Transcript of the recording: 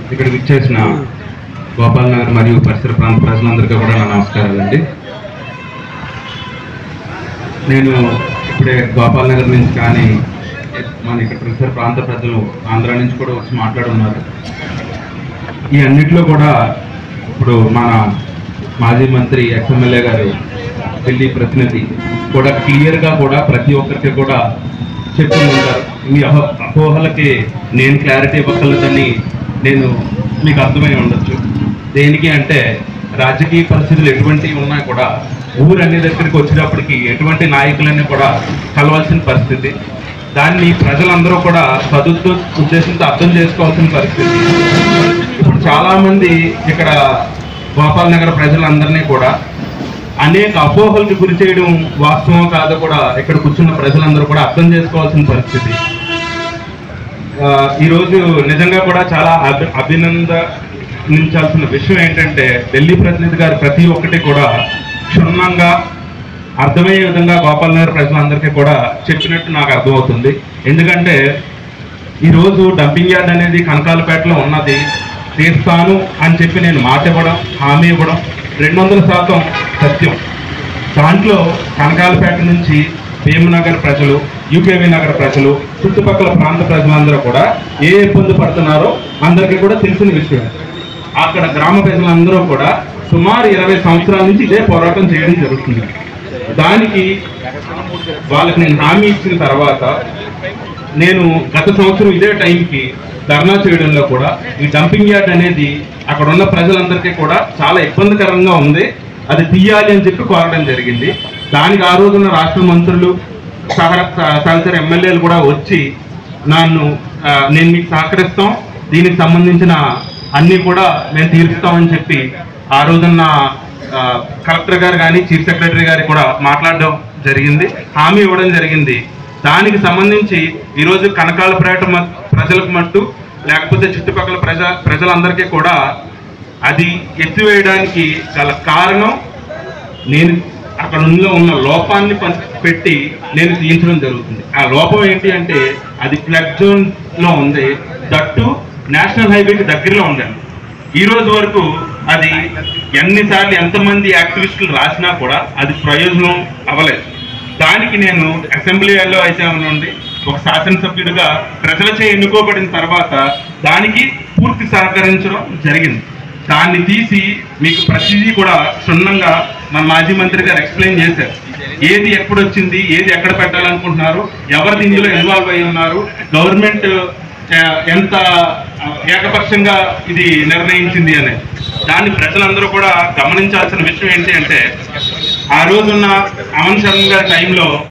ఇక్కడికి ఇచ్చేసిన గోపాల్ నగర్ మరియు పరిసర ప్రాంత ప్రజలందరికీ కూడా నా నమస్కారాలండి నేను ఇప్పుడే గోపాల్ నగర్ నుంచి కానీ మన ఇక్కడ పరిసర ప్రాంత ప్రజలు ఆంధ్ర నుంచి కూడా వచ్చి మాట్లాడున్నారు ఈ అన్నిట్లో కూడా ఇప్పుడు మన మాజీ మంత్రి ఎక్స్ఎమ్మెల్యే గారు ఢిల్లీ ప్రతినిధి కూడా క్లియర్గా కూడా ప్రతి ఒక్కరికి కూడా చెప్పి ఉంటారు మీ అహో అపోహలకి నేను క్లారిటీ ఇవ్వగలదని నేను మీకు అర్థమై ఉండొచ్చు దేనికి అంటే రాజకీయ పరిస్థితులు ఎటువంటివి ఉన్నా కూడా ఊరు అన్ని దగ్గరికి వచ్చేటప్పటికి ఎటువంటి నాయకులన్నీ కూడా కలవాల్సిన పరిస్థితి దాన్ని ప్రజలందరూ కూడా సదుద్దు ఉద్దేశంతో అర్థం చేసుకోవాల్సిన పరిస్థితి ఇప్పుడు చాలా మంది ఇక్కడ గోపాల్ నగర్ ప్రజలందరినీ కూడా అనేక అపోహలకు గురి చేయడం వాస్తవం కాదు కూడా ఇక్కడ కూర్చున్న ప్రజలందరూ కూడా అర్థం చేసుకోవాల్సిన పరిస్థితి ఆ, ఈరోజు నిజంగా కూడా చాలా అభి అభినందించాల్సిన విషయం ఏంటంటే ఢిల్లీ ప్రతినిధి గారు ప్రతి ఒక్కటి కూడా క్షుణ్ణంగా అర్థమయ్యే విధంగా గోపాల్ నగర్ ప్రజలందరికీ కూడా చెప్పినట్టు నాకు అర్థమవుతుంది ఎందుకంటే ఈరోజు డంపింగ్ యార్డ్ అనేది కనకాలపేటలో ఉన్నది తీస్తాను అని చెప్పి నేను మాట ఇవ్వడం హామీ ఇవ్వడం రెండు వందల శాతం సత్యం దాంట్లో కనకాలపేట నుంచి భీమనగర్ ప్రజలు యూకేవి నగర్ ప్రజలు చుట్టుపక్కల ప్రాంత ప్రజలందరూ కూడా ఏ ఇబ్బంది పడుతున్నారో అందరికీ కూడా తెలిసిన విషయం అక్కడ గ్రామ ప్రజలందరూ కూడా సుమారు ఇరవై సంవత్సరాల నుంచి ఇదే పోరాటం చేయడం జరుగుతుంది దానికి వాళ్ళకి నేను హామీ ఇచ్చిన తర్వాత నేను గత సంవత్సరం ఇదే టైంకి ధర్నా చేయడంలో కూడా ఈ డంపింగ్ యార్డ్ అనేది అక్కడ ఉన్న ప్రజలందరికీ కూడా చాలా ఇబ్బందికరంగా ఉంది అది తీయాలి అని చెప్పి కోరడం జరిగింది దానికి ఆ రోజున రాష్ట్ర మంత్రులు సహ సహచర ఎమ్మెల్యేలు కూడా వచ్చి నన్ను ఆ, నేను మీకు సహకరిస్తాం దీనికి సంబంధించిన అన్ని కూడా మేము తీరుస్తామని చెప్పి ఆ రోజున ఆ, కలెక్టర్ గారు కానీ చీఫ్ సెక్రటరీ గారు కూడా మాట్లాడడం జరిగింది హామీ ఇవ్వడం జరిగింది దానికి సంబంధించి ఈరోజు కనకాలపేట మ- ప్రజలకు మట్టు లేకపోతే చుట్టుపక్కల ప్రజ ప్రజలందరికీ కూడా అది ఎత్తివేయడానికి గల కారణం నేను అక్కడ ఉన్న ఉన్న లోపాన్ని పం- పెట్టి నేను తీయించడం జరుగుతుంది ఆ లోపం ఏంటి అంటే అది ఫ్లడ్ జోన్ లో ఉంది దట్టు నేషనల్ హైవేకి దగ్గరలో ఉందండి ఈ రోజు వరకు అది ఎన్నిసార్లు ఎంతమంది యాక్టివిస్టులు రాసినా కూడా అది ప్రయోజనం అవ్వలేదు దానికి నేను అసెంబ్లీలో అయితే నుండి ఒక శాసనసభ్యుడిగా ప్రజలచే ఎన్నుకోబడిన తర్వాత దానికి పూర్తి సహకరించడం జరిగింది దాన్ని తీసి మీకు ప్రతిదీ కూడా క్షుణ్ణంగా మన మాజీ మంత్రి గారు ఎక్స్ప్లెయిన్ చేశారు ఏది ఎప్పుడు వచ్చింది ఏది ఎక్కడ పెట్టాలనుకుంటున్నారు ఎవరు ఇందులో ఇన్వాల్వ్ అయి ఉన్నారు గవర్నమెంట్ ఆ, ఎంత ఆ, ఏకపక్షంగా ఇది నిర్ణయించింది అనేది దాన్ని ప్రజలందరూ కూడా గమనించాల్సిన విషయం ఏంటి అంటే ఆ రోజున్న అమన్ శర్మ గారి టైంలో